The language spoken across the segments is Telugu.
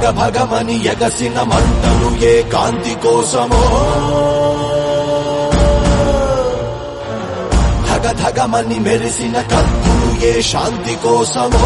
భగ భగమని ఎగసిన మంటలు ఏ కాంతి కోసమో ధగ ధగమని మెరిసిన కత్తులు ఏ శాంతి కోసమో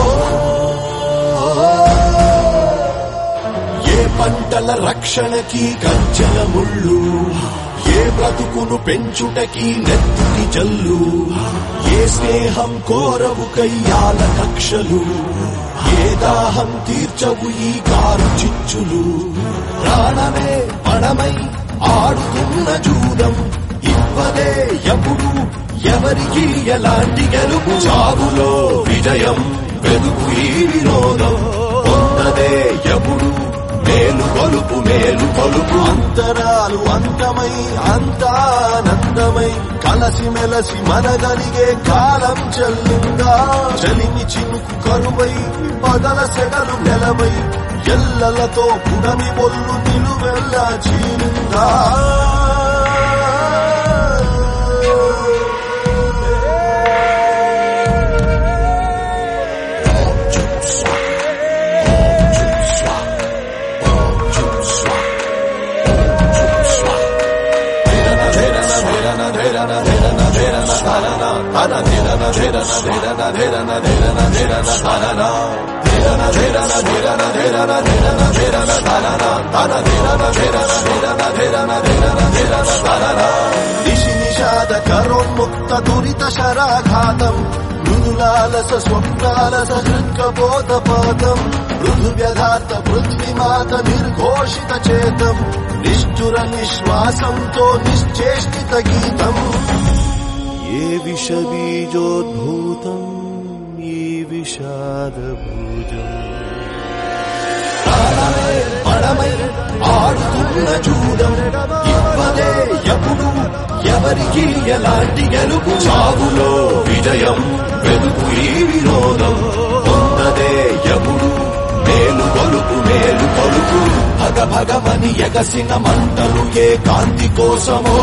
ఏ పంటల రక్షణకి గంజల ముళ్ళు ఏ బ్రతుకును పెంచుటకి నెత్తుకి జల్లు ఏ స్నేహం కోరవు కయ్యాల కక్షలు ఏ దాహం తీర్చవు ఈ కారు చిచ్చులు ప్రాణమే పణమై ఆడుతున్న జూదం ఇవ్వదే ఎప్పుడు ఎవరికి ఎలాంటి గెలుపు చావులో విజయం వెదుకు ఈ వినోదం పొందదే ఎప్పుడు మేలు కొలుపు మేలు కొలుపు అంతరాలు అంతమై అంతానందమై కలసి మెలసి మనగలిగే కాలం చెల్లిందా చలిమి చినుకు కరువై పగల సెగలు నెలవై ఎల్లలతో పుడమి ఒల్లు నిలువెల్లా చీలిందా నిశి నిషాద కరోన్ముక్త దురిత శరాఘాతం మృదులాలస స్వప్నాలస హృత్కబోధపాతం మృదు వ్యధార్థ పృథ్వీమాత నిర్ఘోషిత చేతం నిష్ఠుర నిశ్వాసంతో నిశ్చేష్టిత గీతం ఏ విష బీజోద్భూతం ఈ విషాద భూజం పడమై ఆడుతున్న జూదం ఇవ్వదే ఎప్పుడు ఎవరికి ఎలాంటి గెలుపు చావులో విజయం వెదుకు ఈ వినోదం పొందదే ఎప్పుడు మేలు కొలుపు మేలు కొలుపు భగ భగమని ఎగసిన మంటలు ఏ కాంతి కోసమో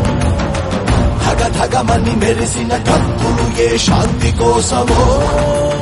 ధగ ధగమని మెరిసిన కత్తులు ఏ శాంతి కోసమో